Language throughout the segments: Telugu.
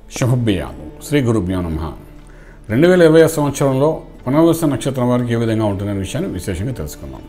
శుభభ్యాలు శ్రీ గురుభ్యో నమ రెండు వేల ఇరవై సంవత్సరంలో పునర్వస నక్షత్రం వారికి ఏ విధంగా ఉంటుందనే విషయాన్ని విశేషంగా తెలుసుకుందాం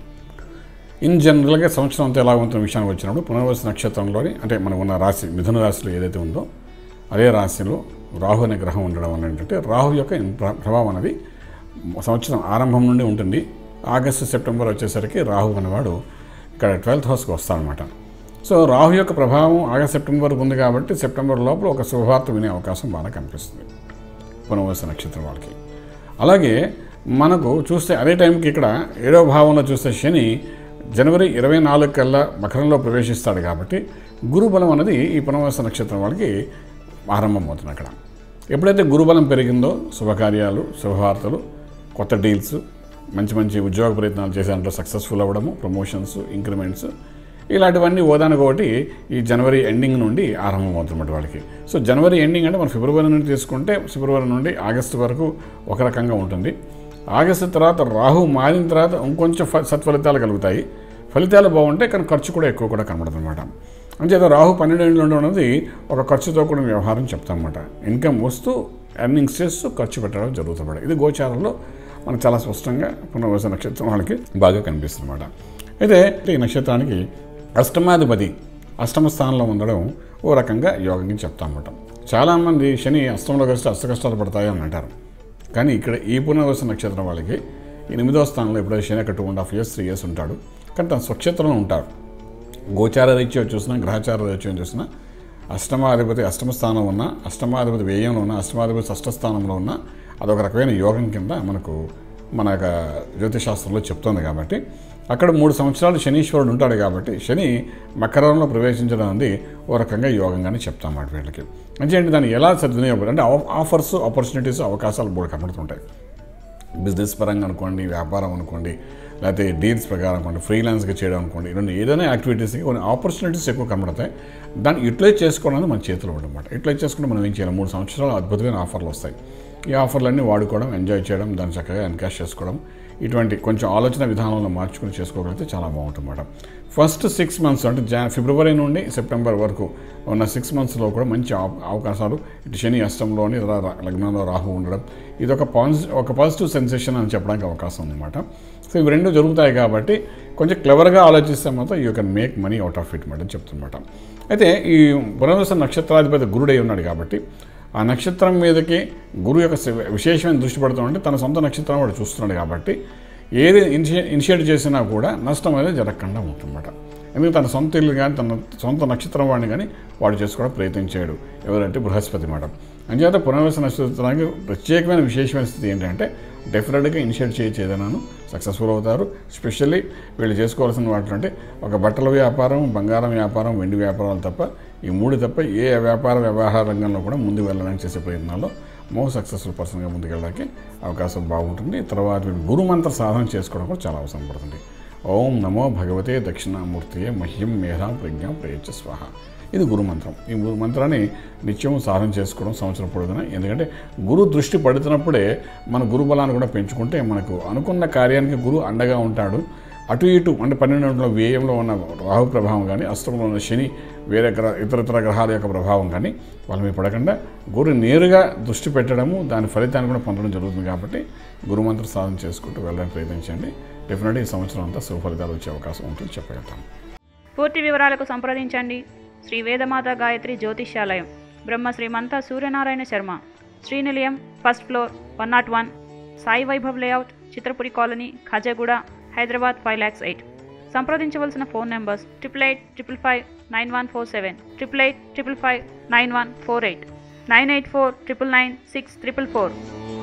ఇన్ జనరల్గా సంవత్సరం అంతా ఎలా ఉంటున్న విషయానికి వచ్చినప్పుడు పునర్వస నక్షత్రంలోని అంటే మనకు ఉన్న రాశి మిథున రాశిలో ఏదైతే ఉందో అదే రాశిలో రాహు అనే గ్రహం ఉండడం వల్ల ఏంటంటే రాహు యొక్క ప్ర- ప్రభావం అనేది సంవత్సరం ఆరంభం నుండి ఉంటుంది ఆగస్టు సెప్టెంబర్ వచ్చేసరికి రాహు అనేవాడు ఇక్కడ ట్వెల్త్ హౌస్కి వస్తాడనమాట సో రాహు యొక్క ప్రభావం ఆగస్ట్ సెప్టెంబర్ ఉంది కాబట్టి సెప్టెంబర్ లోపల ఒక శుభవార్త వినే అవకాశం బాగా కనిపిస్తుంది పునర్వస నక్షత్రం వాళ్ళకి అలాగే మనకు చూస్తే అదే టైంకి ఇక్కడ ఏడో భావంలో చూస్తే శని జనవరి ఇరవై నాలుగు కల్లా మకరంలో ప్రవేశిస్తాడు కాబట్టి గురుబలం అనేది ఈ పునర్వస నక్షత్రం వాళ్ళకి ఆరంభమవుతుంది అక్కడ ఎప్పుడైతే గురుబలం పెరిగిందో శుభకార్యాలు శుభవార్తలు కొత్త డీల్స్ మంచి మంచి ఉద్యోగ ప్రయత్నాలు చేసే దాంట్లో సక్సెస్ఫుల్ అవ్వడము ప్రమోషన్స్ ఇంక్రిమెంట్స్ ఇలాంటివన్నీ ఓదానికి ఒకటి ఈ జనవరి ఎండింగ్ నుండి ఆరంభమవుతున్నమాట వాళ్ళకి సో జనవరి ఎండింగ్ అంటే మనం ఫిబ్రవరి నుండి తీసుకుంటే ఫిబ్రవరి నుండి ఆగస్టు వరకు ఒక రకంగా ఉంటుంది ఆగస్టు తర్వాత రాహు మారిన తర్వాత ఇంకొంచెం ఫ- సత్ఫలితాలు కలుగుతాయి ఫలితాలు బాగుంటే కానీ ఖర్చు కూడా ఎక్కువ కూడా కనబడుతుంది అనమాట అంచేత రాహు పన్నెండు ఉండడం అనేది ఒక ఖర్చుతో కూడిన వ్యవహారం చెప్తామన్నమాట ఇన్కమ్ వస్తూ ఎర్నింగ్స్ చేస్తూ ఖర్చు పెట్టడం జరుగుతుంది ఇది గోచారంలో మనకు చాలా స్పష్టంగా పునర్వస నక్షత్రం వాళ్ళకి బాగా కనిపిస్తుంది అనమాట అయితే ఈ నక్షత్రానికి అష్టమాధిపతి అష్టమ స్థానంలో ఉండడం ఓ రకంగా యోగంగా చెప్తామన్నమాట చాలామంది శని అష్టంలో కలిసి అష్ట కష్టాలు పడతాయి అని అంటారు కానీ ఇక్కడ ఈ పునర్వస నక్షత్రం వాళ్ళకి ఎనిమిదో స్థానంలో ఎప్పుడైతే శని ఒక two and half years three years ఉంటాడు కానీ తన స్వక్షేత్రంలో ఉంటారు గోచార రీత్యా చూసినా గ్రహచార రీత్యం చూసినా అష్టమాధిపతి అష్టమ స్థానం ఉన్న అష్టమాధిపతి వ్యయంలో ఉన్న అష్టమాధిపతి షష్ఠ స్థానంలో ఉన్న అదొక రకమైన యోగం కింద మనకు మన యొక్క జ్యోతిశాస్త్రంలో చెప్తోంది కాబట్టి అక్కడ మూడు సంవత్సరాలు శనీశ్వరుడు ఉంటాడు కాబట్టి శని మకరంలో ప్రవేశించడం అనేది ఓ రకంగా యోగంగానే చెప్తాం మాట వీళ్ళకి అంటే దాన్ని ఎలా సద్వినియోగం అంటే ఆఫర్స్ ఆపర్చునిటీస్ అవకాశాలు బోర్డు కనబడుతుంటాయి బిజినెస్ పరంగా అనుకోండి వ్యాపారం అనుకోండి లేకపోతే డీల్స్ ప్రకారం అనుకోండి ఫ్రీలాన్స్గా చేయడం అనుకోండి ఇలాంటి ఏదైనా యాక్టివిటీస్కి కొన్ని ఆపర్చునిటీస్ ఎక్కువ కనబడతాయి దాన్ని యూటిలైజ్ చేసుకోవడం మన చేతిలో ఉండమాట యూటిలైజ్ చేసుకుంటే మనం ఏం చేయాలి మూడు సంవత్సరాలు అద్భుతమైన ఆఫర్లు వస్తాయి ఈ ఆఫర్లన్నీ వాడుకోవడం ఎంజాయ్ చేయడం దాన్ని చక్కగా ఎన్కాష్ చేసుకోవడం ఇటువంటి కొంచెం ఆలోచన విధానంలో మార్చుకుని చేసుకోగలిగితే చాలా బాగుంటుందన్నమాట ఫస్ట్ సిక్స్ మంత్స్ అంటే జా ఫిబ్రవరి నుండి సెప్టెంబర్ వరకు ఉన్న సిక్స్ మంత్స్లో కూడా మంచి అవ- అవకాశాలు ఇటు శని అష్టంలోని రా- రా- లగ్నంలో రాహు ఉండడం ఇది ఒక పాజిటివ్ ఒక పాజిటివ్ సెన్సేషన్ అని చెప్పడానికి అవకాశం ఉందన్నమాట సో ఇవి రెండు జరుగుతాయి కాబట్టి కొంచెం క్లెవర్గా ఆలోచిస్తే మాత్రం you can make money out of it మాట చెప్తున్నమాట అయితే ఈ పునర్వస నక్షత్రాధిపతి గురుడై ఉన్నాడు కాబట్టి ఆ నక్షత్రం మీదకి గురువు యొక్క సి- విశేషమైన దృష్టి పడుతుందంటే తన సొంత నక్షత్రం వాడు చూస్తున్నాడు కాబట్టి ఏది ఇనిషియే ఇనిషియేట్ చేసినా కూడా నష్టం అనేది జరగకుండా ఉంటుందన్నమాట ఎందుకంటే తన సొంత ఇల్లు కానీ తన సొంత నక్షత్రం వాడిని కానీ వాడు చేసుకోవడం ప్రయత్నం చేయడు ఎవరంటే బృహస్పతి మాట అంచేత పునర్వస నక్షత్రానికి ప్రత్యేకమైన విశేషమైన స్థితి ఏంటంటే డెఫినెట్గా ఇనిషియేట్ చేయొచ్చు ఏదైనాను సక్సెస్ఫుల్ అవుతారు స్పెషల్లీ వీళ్ళు చేసుకోవాల్సిన వాటిలో అంటే ఒక బట్టల వ్యాపారం బంగారం వ్యాపారం వెండి వ్యాపారాలు తప్ప ఈ మూడు తప్ప ఏ వ్యాపార వ్యవహార రంగంలో కూడా ముందు వెళ్ళడానికి చేసే ప్రయత్నాల్లో మోస్ట్ సక్సెస్ఫుల్ పర్సన్గా ముందుకెళ్ళడానికి అవకాశం బాగుంటుంది తర్వాత వీళ్ళు గురు మంత్ర సాధన చేసుకోవడం కూడా చాలా అవసరం పడుతుంది ఓం నమో భగవతే దక్షిణామూర్తియే మహ్యం మేధా ప్రజ్ఞ ప్రయచ్చ స్వాహ ఇది గురు మంత్రం ఈ గురు మంత్రాన్ని నిత్యం సాధన చేసుకోవడం సంవత్సరం పొడుగున ఎందుకంటే గురు దృష్టి పడుతున్నప్పుడే మన గురు బలాన్ని కూడా పెంచుకుంటే మనకు అనుకున్న కార్యానికి గురు అండగా ఉంటాడు అటు ఇటు అంటే పన్నెండులో వ్యయంలో ఉన్న రాహు ప్రభావం కానీ అష్టంలో ఉన్న శని వేరే గ్రహ ఇతరతర గ్రహాల యొక్క ప్రభావం కానీ వాళ్ళ మీద పడకుండా గురు నేరుగా దృష్టి పెట్టడము దాని ఫలితాన్ని కూడా పొందడం జరుగుతుంది కాబట్టి గురుమంత్ర సాధన చేసుకుంటూ వెళ్ళడానికి ప్రయత్నించండి డెఫినెట్గా ఈ సంవత్సరం అంతా శుభ ఫలితాలు వచ్చే అవకాశం ఉంటుంది చెప్పగలుగుతాం పూర్తి వివరాలకు సంప్రదించండి Shri Vedamata Gayatri Jyotishyalayam Brahma Srimantha Suryanarayana Sharma Srinilayam first floor one not one Sai Vaibhav layout Chitrapuri colony Khajaguda Hyderabad five lakhs eight సంప్రదించవలసిన phone numbers triple eight triple five nine one four seven triple eight triple five nine one four eight nine eight four triple nine six triple four